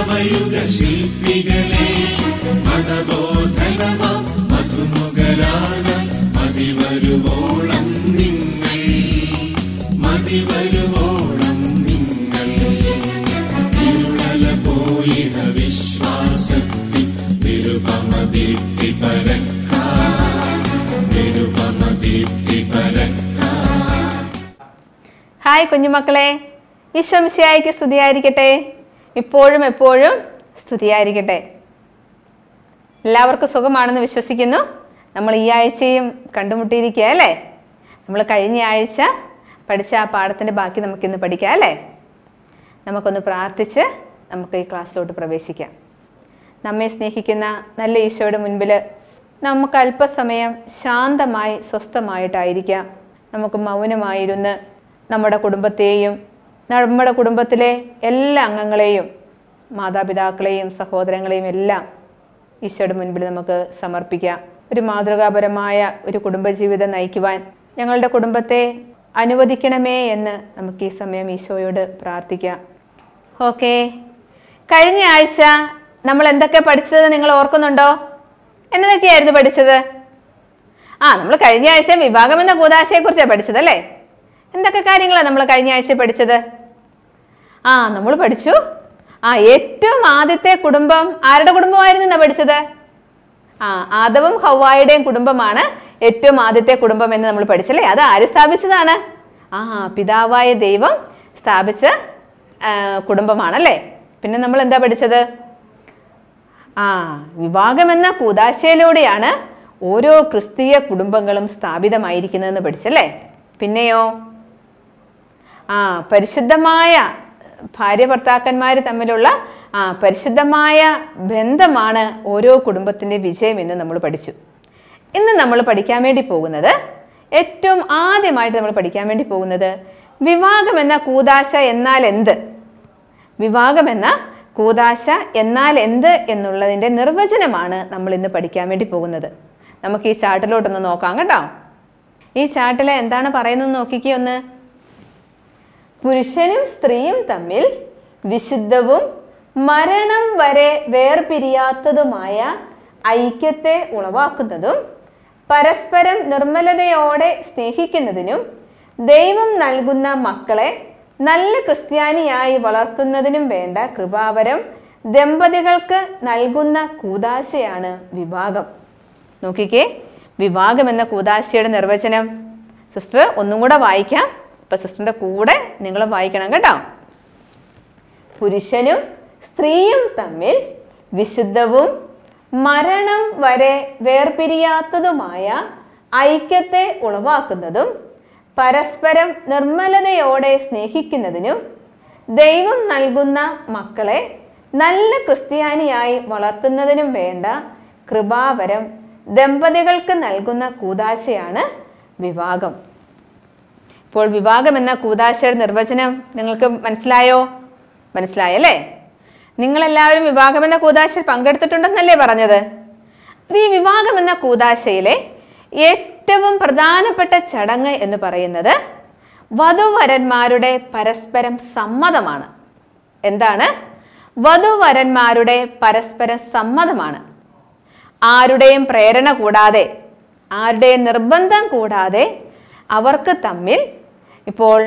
നവയുഗ ശില്പികളെ മതബോധനമാ മധുമുഖരാന മതിവരുവോളം നിങ്ങൾ മതിവരുവോളം നിങ്ങൾ ഇരുളല പോയിഹ വിശ്വാസത്തിൽ നിരുപമദീപ്തി പരക്കാ നിരുപമദീപ്തി പരക്കാ ഹായ് കുഞ്ഞുമക്കളെ ഈശ്വംശയായിക്ക് സ്തുതിയായിരിക്കട്ടെ ഇപ്പോഴും എപ്പോഴും സ്തുതിയായിരിക്കട്ടെ എല്ലാവർക്കും സുഖമാണെന്ന് വിശ്വസിക്കുന്നു നമ്മൾ ഈ ആഴ്ചയും കണ്ടുമുട്ടിയിരിക്കുക അല്ലേ നമ്മൾ കഴിഞ്ഞ ആഴ്ച പഠിച്ച ആ പാഠത്തിൻ്റെ ബാക്കി നമുക്കിന്ന് പഠിക്കാം അല്ലേ നമുക്കൊന്ന് പ്രാർത്ഥിച്ച് നമുക്ക് ഈ ക്ലാസ്സിലോട്ട് പ്രവേശിക്കാം നമ്മെ സ്നേഹിക്കുന്ന നല്ല ഈശോയുടെ മുൻപിൽ നമുക്ക് അല്പസമയം ശാന്തമായി സ്വസ്ഥമായിട്ടായിരിക്കാം നമുക്ക് മൗനമായിരുന്ന് നമ്മുടെ കുടുംബത്തെയും നമ്മുടെ കുടുംബത്തിലെ എല്ലാ അംഗങ്ങളെയും മാതാപിതാക്കളെയും സഹോദരങ്ങളെയും എല്ലാം ഈശോയുടെ മുൻപിൽ നമുക്ക് സമർപ്പിക്കാം ഒരു മാതൃകാപരമായ ഒരു കുടുംബജീവിതം നയിക്കുവാൻ ഞങ്ങളുടെ കുടുംബത്തെ അനുവദിക്കണമേ എന്ന് നമുക്ക് ഈ സമയം ഈശോയോട് പ്രാർത്ഥിക്കാം ഓക്കെ കഴിഞ്ഞ ആഴ്ച നമ്മൾ എന്തൊക്കെ പഠിച്ചത് നിങ്ങൾ ഓർക്കുന്നുണ്ടോ എന്നതൊക്കെയായിരുന്നു പഠിച്ചത് ആ നമ്മൾ കഴിഞ്ഞ ആഴ്ച വിഭാഗം എന്ന കൂതാശയെക്കുറിച്ചാണ് പഠിച്ചത് അല്ലേ എന്തൊക്കെ കാര്യങ്ങളാണ് നമ്മൾ കഴിഞ്ഞ ആഴ്ച പഠിച്ചത് ആ നമ്മൾ പഠിച്ചു ആ ഏറ്റവും ആദ്യത്തെ കുടുംബം ആരുടെ കുടുംബമായിരുന്നു എന്നാ പഠിച്ചത് ആ ആദവും ഹവായുടെയും കുടുംബമാണ് ഏറ്റവും ആദ്യത്തെ കുടുംബം എന്ന് നമ്മൾ പഠിച്ചല്ലേ അത് ആര് സ്ഥാപിച്ചതാണ് ആ പിതാവായ ദൈവം സ്ഥാപിച്ച ആ, കുടുംബമാണല്ലേ പിന്നെ നമ്മൾ എന്താ പഠിച്ചത് ആ വിവാഹം എന്ന കൂതാശയിലൂടെയാണ് ഓരോ ക്രിസ്തീയ കുടുംബങ്ങളും സ്ഥാപിതമായിരിക്കുന്നതെന്ന് പഠിച്ചല്ലേ പിന്നെയോ ആ പരിശുദ്ധമായ ഭാര്യ ഭർത്താക്കന്മാർ തമ്മിലുള്ള ആ പരിശുദ്ധമായ ബന്ധമാണ് ഓരോ കുടുംബത്തിൻ്റെ വിജയം എന്ന് നമ്മൾ പഠിച്ചു ഇന്ന് നമ്മൾ പഠിക്കാൻ വേണ്ടി പോകുന്നത് ഏറ്റവും ആദ്യമായിട്ട് നമ്മൾ പഠിക്കാൻ വേണ്ടി പോകുന്നത് വിവാഹം എന്ന കൂതാശ എന്നാൽ എന്ത് വിവാഹം എന്ന കൂതാശ എന്നാൽ എന്ത് എന്നുള്ളതിൻ്റെ നിർവചനമാണ് നമ്മൾ ഇന്ന് പഠിക്കാൻ വേണ്ടി പോകുന്നത് നമുക്ക് ഈ ചാർട്ടിലോട്ടൊന്ന് നോക്കാം കേട്ടോ ഈ ചാർട്ടിൽ എന്താണ് പറയുന്നത് നോക്കിക്കേ ഒന്ന് പുരുഷനും സ്ത്രീയും തമ്മിൽ വിശുദ്ധവും മരണം വരെ വേർപിരിയാത്തതുമായ ഐക്യത്തെ ഉളവാക്കുന്നതും പരസ്പരം നിർമ്മലതയോടെ സ്നേഹിക്കുന്നതിനും ദൈവം നൽകുന്ന മക്കളെ നല്ല ക്രിസ്ത്യാനിയായി വളർത്തുന്നതിനും വേണ്ട കൃപാവരം ദമ്പതികൾക്ക് നൽകുന്ന കൂതാശയാണ് വിവാഹം നോക്കിക്കേ വിവാഹം എന്ന കൂതാശയുടെ നിർവചനം സിസ്റ്റർ ഒന്നും കൂടെ വായിക്കാം ഇപ്പൊ സിസ്റ്ററിന്റെ കൂടെ നിങ്ങൾ വായിക്കണം കേട്ടോ പുരുഷനും സ്ത്രീയും തമ്മിൽ വിശുദ്ധവും മരണം വരെ വേർപിരിയാത്തതുമായ ഐക്യത്തെ ഉളവാക്കുന്നതും പരസ്പരം നിർമ്മലതയോടെ സ്നേഹിക്കുന്നതിനും ദൈവം നൽകുന്ന മക്കളെ നല്ല ക്രിസ്ത്യാനിയായി വളർത്തുന്നതിനും വേണ്ട കൃപാവരം ദമ്പതികൾക്ക് നൽകുന്ന കൂതാശയാണ് വിവാഹം ഇപ്പോൾ വിവാഹം എന്ന കൂതാശയുടെ നിർവചനം നിങ്ങൾക്ക് മനസ്സിലായോ മനസ്സിലായല്ലേ നിങ്ങളെല്ലാവരും വിവാഹം എന്ന കൂതാശയിൽ പങ്കെടുത്തിട്ടുണ്ടെന്നല്ലേ പറഞ്ഞത് ഇത് ഈ വിവാഹം എന്ന കൂതാശയിലെ ഏറ്റവും പ്രധാനപ്പെട്ട ചടങ്ങ് എന്ന് പറയുന്നത് വധുവരന്മാരുടെ പരസ്പരം സമ്മതമാണ് എന്താണ് വധുവരന്മാരുടെ പരസ്പരം സമ്മതമാണ് ആരുടെയും പ്രേരണ കൂടാതെ ആരുടെയും നിർബന്ധം കൂടാതെ അവർക്ക് തമ്മിൽ ഇപ്പോൾ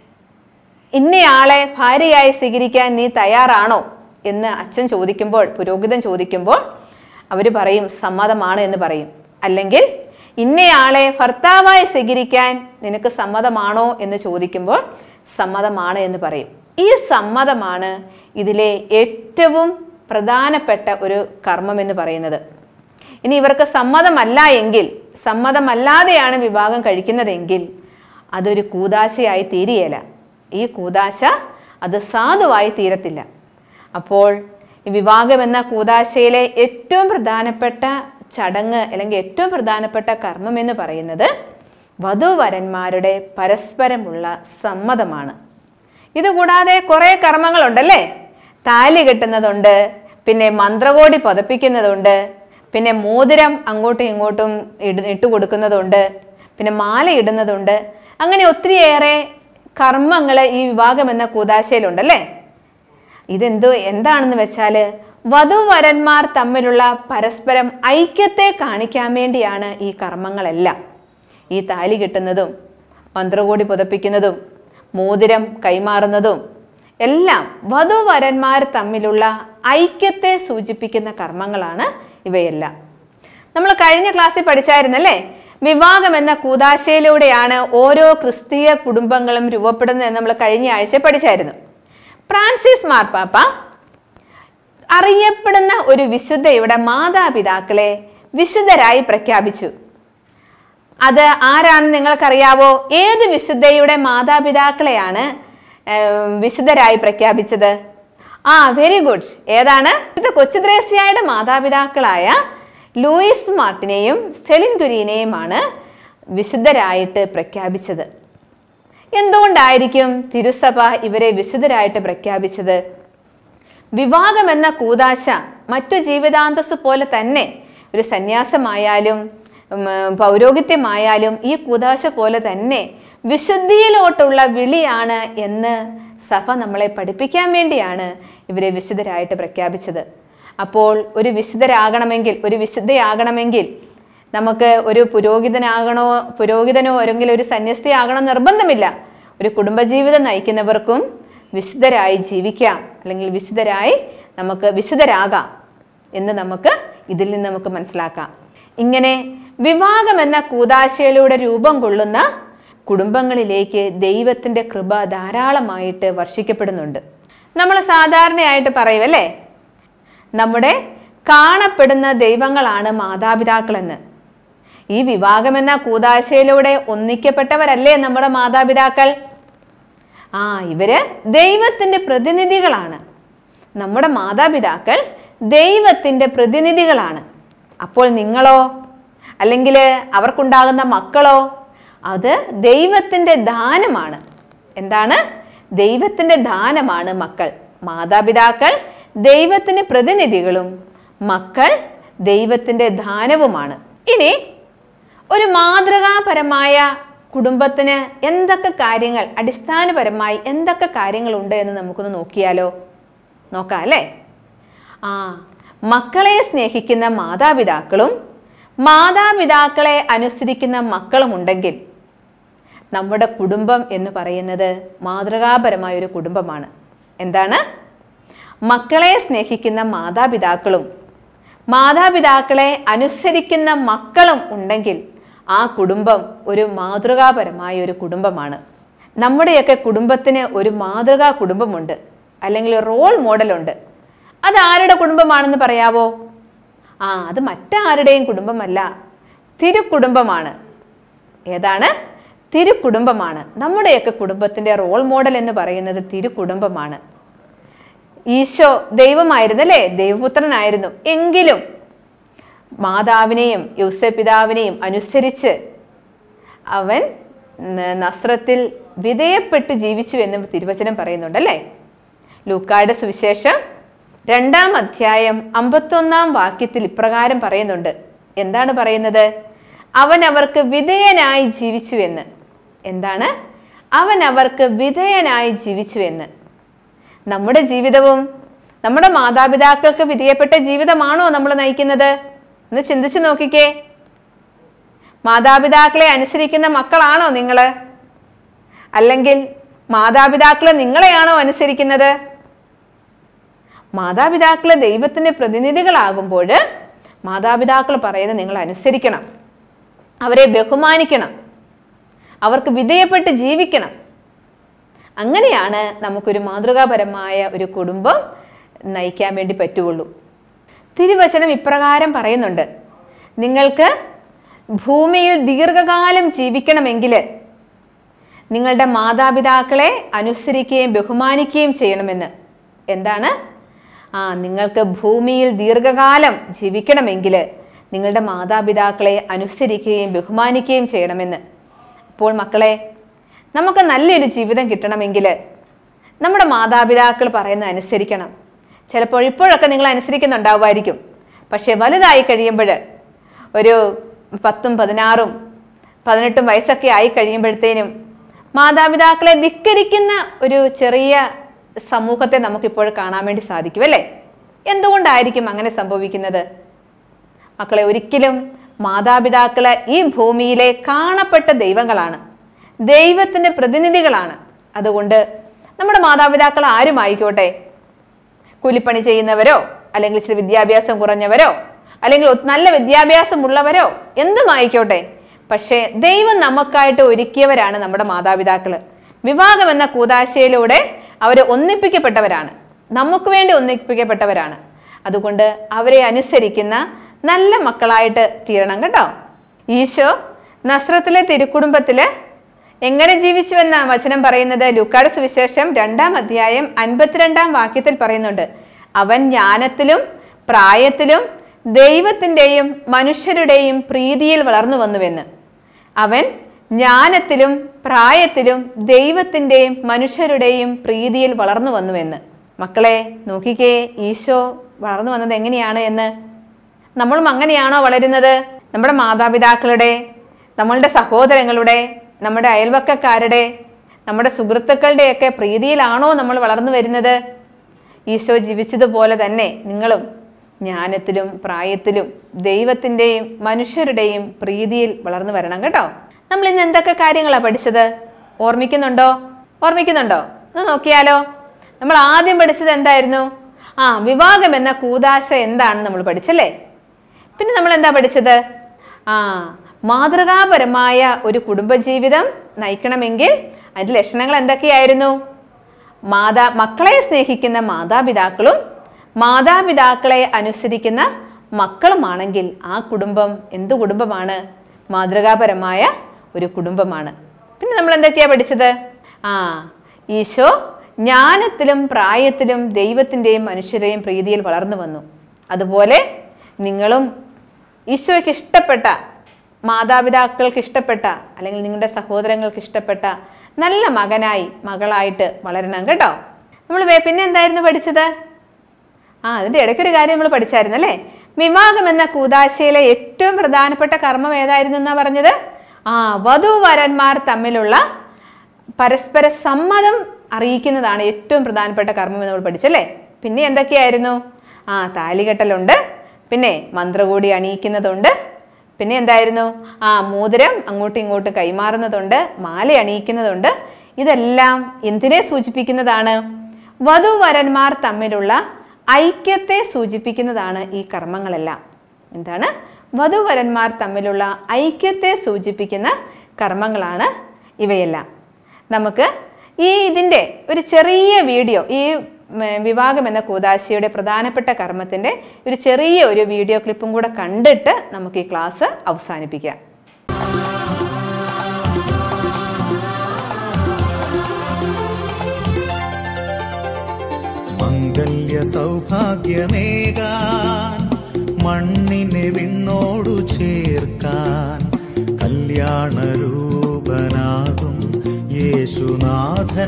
ഇന്നയാളെ ഭാര്യയായി സ്വീകരിക്കാൻ നീ തയ്യാറാണോ എന്ന് അച്ഛൻ ചോദിക്കുമ്പോൾ പുരോഹിതൻ ചോദിക്കുമ്പോൾ അവർ പറയും സമ്മതമാണ് എന്ന് പറയും അല്ലെങ്കിൽ ഇന്നയാളെ ഭർത്താവായി സ്വീകരിക്കാൻ നിനക്ക് സമ്മതമാണോ എന്ന് ചോദിക്കുമ്പോൾ സമ്മതമാണ് എന്ന് പറയും ഈ സമ്മതമാണ് ഇതിലെ ഏറ്റവും പ്രധാനപ്പെട്ട ഒരു കർമ്മം എന്ന് പറയുന്നത് ഇനി ഇവർക്ക് സമ്മതമല്ല എങ്കിൽ സമ്മതമല്ലാതെയാണ് വിവാഹം കഴിക്കുന്നതെങ്കിൽ അതൊരു കൂതാശയായി തീരുകയില്ല ഈ കൂതാശ അത് സാധുവായി തീരത്തില്ല അപ്പോൾ ഈ വിവാഹം എന്ന കൂതാശയിലെ ഏറ്റവും പ്രധാനപ്പെട്ട ചടങ്ങ് അല്ലെങ്കിൽ ഏറ്റവും പ്രധാനപ്പെട്ട കർമ്മം എന്ന് പറയുന്നത് വധുവരന്മാരുടെ പരസ്പരമുള്ള സമ്മതമാണ് ഇതുകൂടാതെ കുറേ കർമ്മങ്ങളുണ്ടല്ലേ താലി കെട്ടുന്നതുണ്ട് പിന്നെ മന്ത്രകോടി പതപ്പിക്കുന്നതുണ്ട് പിന്നെ മോതിരം അങ്ങോട്ടും ഇങ്ങോട്ടും ഇട ഇട്ട് കൊടുക്കുന്നതുണ്ട് പിന്നെ മാല ഇടുന്നതുണ്ട് അങ്ങനെ ഒത്തിരിയേറെ കർമ്മങ്ങൾ ഈ വിവാഹം എന്ന കൂതാശയിലുണ്ടല്ലേ ഇതെന്തോ എന്താണെന്ന് വെച്ചാൽ വധുവരന്മാർ തമ്മിലുള്ള പരസ്പരം ഐക്യത്തെ കാണിക്കാൻ വേണ്ടിയാണ് ഈ കർമ്മങ്ങളെല്ലാം ഈ താലി കെട്ടുന്നതും മന്ത്രകോടി പുതപ്പിക്കുന്നതും മോതിരം കൈമാറുന്നതും എല്ലാം വധുവരന്മാർ തമ്മിലുള്ള ഐക്യത്തെ സൂചിപ്പിക്കുന്ന കർമ്മങ്ങളാണ് ഇവയെല്ലാം നമ്മൾ കഴിഞ്ഞ ക്ലാസ്സിൽ പഠിച്ചായിരുന്നല്ലേ വിവാഹം എന്ന കൂതാശയിലൂടെയാണ് ഓരോ ക്രിസ്തീയ കുടുംബങ്ങളും രൂപപ്പെടുന്നത് എന്ന് നമ്മൾ കഴിഞ്ഞ ആഴ്ച പഠിച്ചായിരുന്നു ഫ്രാൻസിസ് മാർപ്പാപ്പ അറിയപ്പെടുന്ന ഒരു വിശുദ്ധയുടെ മാതാപിതാക്കളെ വിശുദ്ധരായി പ്രഖ്യാപിച്ചു അത് ആരാണെന്ന് നിങ്ങൾക്കറിയാവോ ഏത് വിശുദ്ധയുടെ മാതാപിതാക്കളെയാണ് ഏം, വിശുദ്ധരായി പ്രഖ്യാപിച്ചത് ആ വെരി ഗുഡ് ഏതാണ് ഇത് കൊച്ചുദ്രേസ്യയുടെ മാതാപിതാക്കളായ ലൂയിസ് മാർട്ടിനെയും സെലിൻ കുര്യനെയുമാണ് വിശുദ്ധരായിട്ട് പ്രഖ്യാപിച്ചത് എന്തുകൊണ്ടായിരിക്കും തിരുസഭ ഇവരെ വിശുദ്ധരായിട്ട് പ്രഖ്യാപിച്ചത് വിവാഹം എന്ന കൂതാശ മറ്റു ജീവിതാന്തസ് പോലെ തന്നെ ഒരു സന്യാസമായാലും ഉം, പൗരോഹിത്യമായാലും ഈ കൂതാശ പോലെ തന്നെ വിശുദ്ധിയിലോട്ടുള്ള വിളിയാണ് എന്ന് സഭ നമ്മളെ പഠിപ്പിക്കാൻ വേണ്ടിയാണ് ഇവരെ വിശുദ്ധരായിട്ട് പ്രഖ്യാപിച്ചത് അപ്പോൾ ഒരു വിശുദ്ധരാകണമെങ്കിൽ ഒരു വിശുദ്ധയാകണമെങ്കിൽ നമുക്ക് ഒരു പുരോഹിതനാകണോ പുരോഹിതനോ അല്ലെങ്കിൽ ഒരു സന്യസ്തയാകണോ നിർബന്ധമില്ല ഒരു കുടുംബജീവിതം നയിക്കുന്നവർക്കും വിശുദ്ധരായി ജീവിക്കാം അല്ലെങ്കിൽ വിശുദ്ധരായി നമുക്ക് വിശുദ്ധരാകാം എന്ന് നമുക്ക് ഇതിൽ നിന്ന് നമുക്ക് മനസ്സിലാക്കാം ഇങ്ങനെ വിവാഹം എന്ന കൂതാശയിലൂടെ രൂപം കൊള്ളുന്ന കുടുംബങ്ങളിലേക്ക് ദൈവത്തിൻ്റെ കൃപ ധാരാളമായിട്ട് വർഷിക്കപ്പെടുന്നുണ്ട് നമ്മൾ സാധാരണയായിട്ട് പറയുമല്ലേ നമ്മുടെ കാണപ്പെടുന്ന ദൈവങ്ങളാണ് മാതാപിതാക്കളെന്ന് ഈ വിവാഹം എന്ന കൂതാശയിലൂടെ ഒന്നിക്കപ്പെട്ടവരല്ലേ നമ്മുടെ മാതാപിതാക്കൾ ആ ഇവര് ദൈവത്തിന്റെ പ്രതിനിധികളാണ് നമ്മുടെ മാതാപിതാക്കൾ ദൈവത്തിന്റെ പ്രതിനിധികളാണ് അപ്പോൾ നിങ്ങളോ അല്ലെങ്കിൽ അവർക്കുണ്ടാകുന്ന മക്കളോ അത് ദൈവത്തിന്റെ ദാനമാണ് എന്താണ് ദൈവത്തിന്റെ ദാനമാണ് മക്കൾ മാതാപിതാക്കൾ ദൈവത്തിന് പ്രതിനിധികളും മക്കൾ ദൈവത്തിന്റെ ദാനവുമാണ് ഇനി ഒരു മാതൃകാപരമായ കുടുംബത്തിന് എന്തൊക്കെ കാര്യങ്ങൾ അടിസ്ഥാനപരമായി എന്തൊക്കെ കാര്യങ്ങളുണ്ട് എന്ന് നമുക്കൊന്ന് നോക്കിയാലോ നോക്കാം അല്ലേ ആ മക്കളെ സ്നേഹിക്കുന്ന മാതാപിതാക്കളും മാതാപിതാക്കളെ അനുസരിക്കുന്ന മക്കളും ഉണ്ടെങ്കിൽ നമ്മുടെ കുടുംബം എന്ന് പറയുന്നത് മാതൃകാപരമായ ഒരു കുടുംബമാണ് എന്താണ് മക്കളെ സ്നേഹിക്കുന്ന മാതാപിതാക്കളും മാതാപിതാക്കളെ അനുസരിക്കുന്ന മക്കളും ഉണ്ടെങ്കിൽ ആ കുടുംബം ഒരു മാതൃകാപരമായ ഒരു കുടുംബമാണ് നമ്മുടെയൊക്കെ കുടുംബത്തിന് ഒരു മാതൃകാ കുടുംബമുണ്ട് അല്ലെങ്കിൽ ഒരു റോൾ മോഡലുണ്ട് അത് ആരുടെ കുടുംബമാണെന്ന് പറയാവോ ആ അത് മറ്റാരുടെയും കുടുംബമല്ല തിരുക്കുടുംബമാണ് ഏതാണ് തിരുക്കുടുംബമാണ് നമ്മുടെയൊക്കെ കുടുംബത്തിൻ്റെ റോൾ മോഡൽ എന്ന് പറയുന്നത് തിരുക്കുടുംബമാണ് ഈശോ ദൈവമായിരുന്നു അല്ലേ ദൈവപുത്രനായിരുന്നു എങ്കിലും മാതാവിനെയും യൂസപിതാവിനെയും അനുസരിച്ച് അവൻ ന- നസ്രത്തിൽ വിധേയപ്പെട്ട് ജീവിച്ചു എന്ന് തിരുവചനം പറയുന്നുണ്ടല്ലേ ലൂക്കായുടെ സുവിശേഷം രണ്ടാം അധ്യായം അമ്പത്തൊന്നാം വാക്യത്തിൽ ഇപ്രകാരം പറയുന്നുണ്ട് എന്താണ് പറയുന്നത് അവൻ അവർക്ക് വിധേയനായി ജീവിച്ചു എന്ന് എന്താണ് അവൻ അവർക്ക് വിധേയനായി ജീവിച്ചു എന്ന് നമ്മുടെ ജീവിതവും നമ്മുടെ മാതാപിതാക്കൾക്ക് വിധേയപ്പെട്ട ജീവിതമാണോ നമ്മൾ നയിക്കുന്നത് എന്ന് ചിന്തിച്ചു നോക്കിക്കേ മാതാപിതാക്കളെ അനുസരിക്കുന്ന മക്കളാണോ നിങ്ങൾ അല്ലെങ്കിൽ മാതാപിതാക്കൾ നിങ്ങളെയാണോ അനുസരിക്കുന്നത് മാതാപിതാക്കൾ ദൈവത്തിന്റെ പ്രതിനിധികളാകുമ്പോൾ മാതാപിതാക്കൾ പറയുന്നത് നിങ്ങൾ അനുസരിക്കണം അവരെ ബഹുമാനിക്കണം അവർക്ക് വിധേയപ്പെട്ട് ജീവിക്കണം അങ്ങനെയാണ് നമുക്കൊരു മാതൃകാപരമായ ഒരു കുടുംബം നയിക്കാൻ വേണ്ടി പറ്റുള്ളൂ തിരുവചനം ഇപ്രകാരം പറയുന്നുണ്ട് നിങ്ങൾക്ക് ഭൂമിയിൽ ദീർഘകാലം ജീവിക്കണമെങ്കിൽ നിങ്ങളുടെ മാതാപിതാക്കളെ അനുസരിക്കുകയും ബഹുമാനിക്കുകയും ചെയ്യണമെന്ന് എന്താണ് ആ നിങ്ങൾക്ക് ഭൂമിയിൽ ദീർഘകാലം ജീവിക്കണമെങ്കിൽ നിങ്ങളുടെ മാതാപിതാക്കളെ അനുസരിക്കുകയും ബഹുമാനിക്കുകയും ചെയ്യണമെന്ന് അപ്പോൾ മക്കളെ നമുക്ക് നല്ലൊരു ജീവിതം കിട്ടണമെങ്കിൽ നമ്മുടെ മാതാപിതാക്കൾ പറയുന്നത് അനുസരിക്കണം ചിലപ്പോൾ ഇപ്പോഴൊക്കെ നിങ്ങൾ അനുസരിക്കുന്നുണ്ടാവുമായിരിക്കും പക്ഷേ വലുതായി കഴിയുമ്പോൾ ഒരു പത്തും പതിനാറും പതിനെട്ടും വയസ്സൊക്കെ ആയി കഴിയുമ്പോഴത്തേനും മാതാപിതാക്കളെ ധിക്കരിക്കുന്ന ഒരു ചെറിയ സമൂഹത്തെ നമുക്കിപ്പോൾ കാണാൻ വേണ്ടി സാധിക്കും അല്ലേ എന്തുകൊണ്ടായിരിക്കും അങ്ങനെ സംഭവിക്കുന്നത് മക്കളെ ഒരിക്കലും മാതാപിതാക്കള് ഈ ഭൂമിയിലെ കാണപ്പെട്ട ദൈവങ്ങളാണ് ദൈവത്തിന്റെ പ്രതിനിധികളാണ് അതുകൊണ്ട് നമ്മുടെ മാതാപിതാക്കൾ ആരും ആയിക്കോട്ടെ കൂലിപ്പണി ചെയ്യുന്നവരോ അല്ലെങ്കിൽ ഇച്ചിരി വിദ്യാഭ്യാസം കുറഞ്ഞവരോ അല്ലെങ്കിൽ ഒ- നല്ല വിദ്യാഭ്യാസമുള്ളവരോ എന്തും ആയിക്കോട്ടെ പക്ഷേ ദൈവം നമുക്കായിട്ട് ഒരുക്കിയവരാണ് നമ്മുടെ മാതാപിതാക്കള് വിവാഹം എന്ന കൂതാശയിലൂടെ അവർ ഒന്നിപ്പിക്കപ്പെട്ടവരാണ് നമുക്ക് വേണ്ടി ഒന്നിപ്പിക്കപ്പെട്ടവരാണ് അതുകൊണ്ട് അവരെ അനുസരിക്കുന്ന നല്ല മക്കളായിട്ട് തീരണം കേട്ടോ ഈശോ നസ്രത്തിലെ തിരുക്കുടുംബത്തില് എങ്ങനെ ജീവിച്ചുവെന്ന വചനം പറയുന്നത് ലൂക്കാട് സുവിശേഷം രണ്ടാം അധ്യായം അൻപത്തിരണ്ടാം വാക്യത്തിൽ പറയുന്നുണ്ട് അവൻ ജ്ഞാനത്തിലും പ്രായത്തിലും ദൈവത്തിൻ്റെയും മനുഷ്യരുടെയും പ്രീതിയിൽ വളർന്നു വന്നുവെന്ന് അവൻ ജ്ഞാനത്തിലും പ്രായത്തിലും ദൈവത്തിൻ്റെയും മനുഷ്യരുടെയും പ്രീതിയിൽ വളർന്നു വന്നുവെന്ന് മക്കളെ നോക്കിക്കേ ഈശോ വളർന്നു വന്നത് എങ്ങനെയാണ് എന്ന് നമ്മളും അങ്ങനെയാണോ വളരുന്നത് നമ്മുടെ മാതാപിതാക്കളുടെ നമ്മളുടെ സഹോദരങ്ങളുടെ നമ്മുടെ അയൽവക്കക്കാരുടെ നമ്മുടെ സുഹൃത്തുക്കളുടെയൊക്കെ പ്രീതിയിലാണോ നമ്മൾ വളർന്നു വരുന്നത് ഈശോ ജീവിച്ചതുപോലെ തന്നെ നിങ്ങളും ജ്ഞാനത്തിലും പ്രായത്തിലും ദൈവത്തിൻ്റെയും മനുഷ്യരുടെയും പ്രീതിയിൽ വളർന്നു വരണം കേട്ടോ നമ്മൾ ഇന്ന് എന്തൊക്കെ കാര്യങ്ങളാണ് പഠിച്ചത് ഓർമ്മിക്കുന്നുണ്ടോ ഓർമ്മിക്കുന്നുണ്ടോ ഒന്ന് നോക്കിയാലോ നമ്മൾ ആദ്യം പഠിച്ചത് എന്തായിരുന്നു ആ വിവാഹം എന്ന കൂതാശ എന്താണെന്ന് നമ്മൾ പഠിച്ചല്ലേ പിന്നെ നമ്മൾ എന്താ പഠിച്ചത് ആ മാതൃകാപരമായ ഒരു കുടുംബജീവിതം നയിക്കണമെങ്കിൽ അതിന്റെ ലക്ഷണങ്ങൾ എന്തൊക്കെയായിരുന്നു മാതാ മക്കളെ സ്നേഹിക്കുന്ന മാതാപിതാക്കളും മാതാപിതാക്കളെ അനുസരിക്കുന്ന മക്കളുമാണെങ്കിൽ ആ കുടുംബം എന്ത് കുടുംബമാണ് മാതൃകാപരമായ ഒരു കുടുംബമാണ് പിന്നെ നമ്മൾ എന്തൊക്കെയാ പഠിച്ചത് ആ ഈശോ ജ്ഞാനത്തിലും പ്രായത്തിലും ദൈവത്തിൻ്റെയും മനുഷ്യരെയും പ്രീതിയിൽ വളർന്നു വന്നു അതുപോലെ നിങ്ങളും ഈശോയ്ക്ക് ഇഷ്ടപ്പെട്ട മാതാപിതാക്കൾക്ക് ഇഷ്ടപ്പെട്ട അല്ലെങ്കിൽ നിങ്ങളുടെ സഹോദരങ്ങൾക്ക് ഇഷ്ടപ്പെട്ട നല്ല മകനായി മകളായിട്ട് വളരണം കേട്ടോ നമ്മൾ പിന്നെ എന്തായിരുന്നു പഠിച്ചത് ആ അതിൻ്റെ ഇടയ്ക്കൊരു കാര്യം നമ്മൾ പഠിച്ചായിരുന്നു അല്ലേ വിവാഹം എന്ന കൂതാശയിലെ ഏറ്റവും പ്രധാനപ്പെട്ട കർമ്മം ഏതായിരുന്നു എന്നാ പറഞ്ഞത് ആ വധുവരന്മാർ തമ്മിലുള്ള പരസ്പര സമ്മതം അറിയിക്കുന്നതാണ് ഏറ്റവും പ്രധാനപ്പെട്ട കർമ്മം എന്ന് നമ്മൾ പഠിച്ചല്ലേ പിന്നെ എന്തൊക്കെയായിരുന്നു ആ താലികെട്ടലുണ്ട് പിന്നെ മന്ത്രകൂടി അണിയിക്കുന്നതുണ്ട് പിന്നെ എന്തായിരുന്നു ആ മോതിരം അങ്ങോട്ടും ഇങ്ങോട്ടും കൈമാറുന്നതുണ്ട് മാല അണിയിക്കുന്നതുണ്ട് ഇതെല്ലാം എന്തിനെ സൂചിപ്പിക്കുന്നതാണ് വധുവരന്മാർ തമ്മിലുള്ള ഐക്യത്തെ സൂചിപ്പിക്കുന്നതാണ് ഈ കർമ്മങ്ങളെല്ലാം എന്താണ് വധുവരന്മാർ തമ്മിലുള്ള ഐക്യത്തെ സൂചിപ്പിക്കുന്ന കർമ്മങ്ങളാണ് ഇവയെല്ലാം നമുക്ക് ഈ ഇതിൻ്റെ ഒരു ചെറിയ വീഡിയോ ഈ ഉം, വിവാഹം എന്ന കൂതാശിയുടെ പ്രധാനപ്പെട്ട കർമ്മത്തിൻ്റെ ഒരു ചെറിയ ഒരു വീഡിയോ ക്ലിപ്പും കൂടെ കണ്ടിട്ട് നമുക്ക് ഈ ക്ലാസ് അവസാനിപ്പിക്കാം മംഗല്യ സൗഭാഗ്യമേകാൻ മണ്ണിനെ വിണ്ണോടു ചേർക്കാൻ കല്യാണരൂപനാകും യേശുനാഥൻ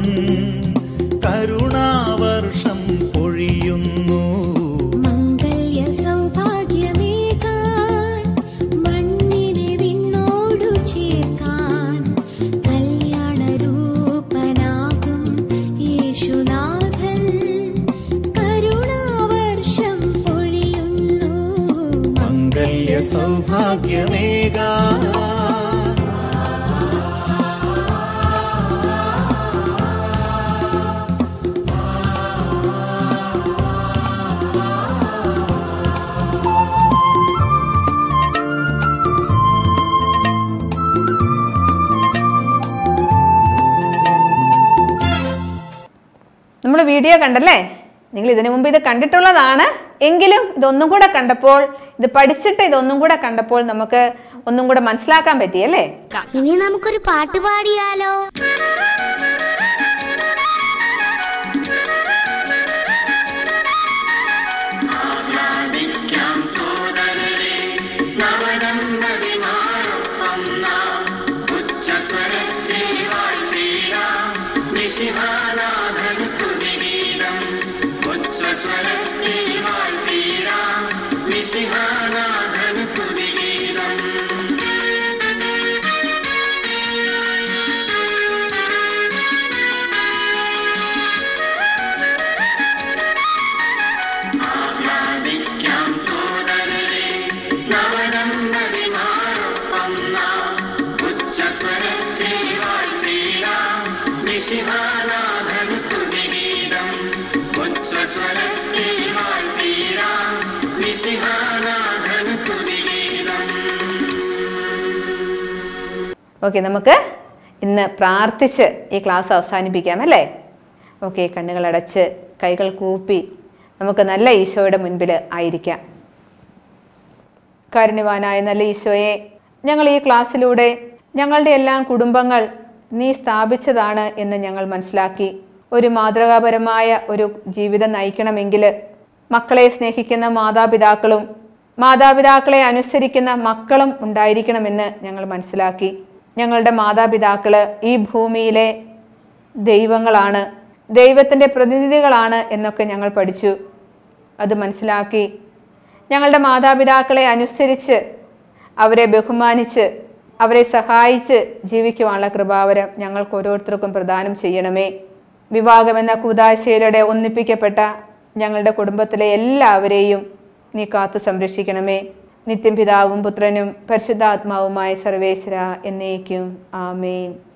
കരുണാവർഷം പൊഴിയുന്നു മംഗല്യ സൗഭാഗ്യമേകാൻ മണ്ണിനെ വിണ്ണോടു ചേർക്കാൻ കല്യാണരൂപനാകും യേശുനാഥൻ കരുണാവർഷം പൊഴിയുന്നു മംഗല്യ സൗഭാഗ്യമേകാൻ നമ്മൾ വീഡിയോ കണ്ടല്ലേ നിങ്ങൾ ഇതിനു മുമ്പ് ഇത് കണ്ടിട്ടുള്ളതാണ് എങ്കിലും ഇതൊന്നും കൂടെ കണ്ടപ്പോൾ ഇത് പഠിച്ചിട്ട് ഇതൊന്നും കൂടെ കണ്ടപ്പോൾ നമുക്ക് ഒന്നും കൂടെ മനസ്സിലാക്കാൻ പറ്റിയല്ലേ ഇനി നമുക്കൊരു പാട്ട് പാടിയാലോ ആഹ്ലാദിക്കാം സോദരരെ നവദമ്പതിമാരൊപ്പം നാം ഉച്ചസ്വരത്തിൽ വാഴ്ത്തിടാം നിശിഹാനാഥൻ സ്തുതിഗീതം ഉച്ചസ്വരത്തിൽ വാഴ്ത്തിടാം നിശിഹാനാഥൻ സ്തുതിഗീതം ഉച്ചസ്വരത്തിൽ വാഴ്ത്തിടാം മിശിഹാനാഥൻ സ്തുതിഗീതം ഓക്കെ നമുക്ക് ഇന്ന് പ്രാർത്ഥിച്ച് ഈ ക്ലാസ് അവസാനിപ്പിക്കാം അല്ലേ ഓക്കെ കണ്ണുകളടച്ച് കൈകൾ കൂപ്പി നമുക്ക് നല്ല ഈശോയുടെ മുൻപിൽ ആയിരിക്കാം കാരുണ്യവാനായ നല്ല ഈശോയെ ഞങ്ങൾ ഈ ക്ലാസ്സിലൂടെ ഞങ്ങളുടെ എല്ലാം കുടുംബങ്ങൾ നീ സ്ഥാപിച്ചതാണ് എന്ന് ഞങ്ങൾ മനസ്സിലാക്കി ഒരു മാതൃകാപരമായ ഒരു ജീവിതം നയിക്കണമെങ്കിൽ മക്കളെ സ്നേഹിക്കുന്ന മാതാപിതാക്കളും മാതാപിതാക്കളെ അനുസരിക്കുന്ന മക്കളും ഉണ്ടായിരിക്കണമെന്ന് ഞങ്ങൾ മനസ്സിലാക്കി ഞങ്ങളുടെ മാതാപിതാക്കള് ഈ ഭൂമിയിലെ ദൈവങ്ങളാണ് ദൈവത്തിൻ്റെ പ്രതിനിധികളാണ് എന്നൊക്കെ ഞങ്ങൾ പഠിച്ചു അത് മനസ്സിലാക്കി ഞങ്ങളുടെ മാതാപിതാക്കളെ അനുസരിച്ച് അവരെ ബഹുമാനിച്ച് അവരെ സഹായിച്ച് ജീവിക്കുവാനുള്ള കൃപാവരം ഞങ്ങൾക്ക് ഓരോരുത്തർക്കും പ്രദാനം ചെയ്യണമേ വിവാഹമെന്ന കൂതാശയിലൂടെ ഒന്നിപ്പിക്കപ്പെട്ട ഞങ്ങളുടെ കുടുംബത്തിലെ എല്ലാവരെയും നീ കാത്തു സംരക്ഷിക്കണമേ നിത്യം പിതാവും പുത്രനും പരിശുദ്ധാത്മാവുമായ സർവേശ്വര എന്നേക്കും ആമേൻ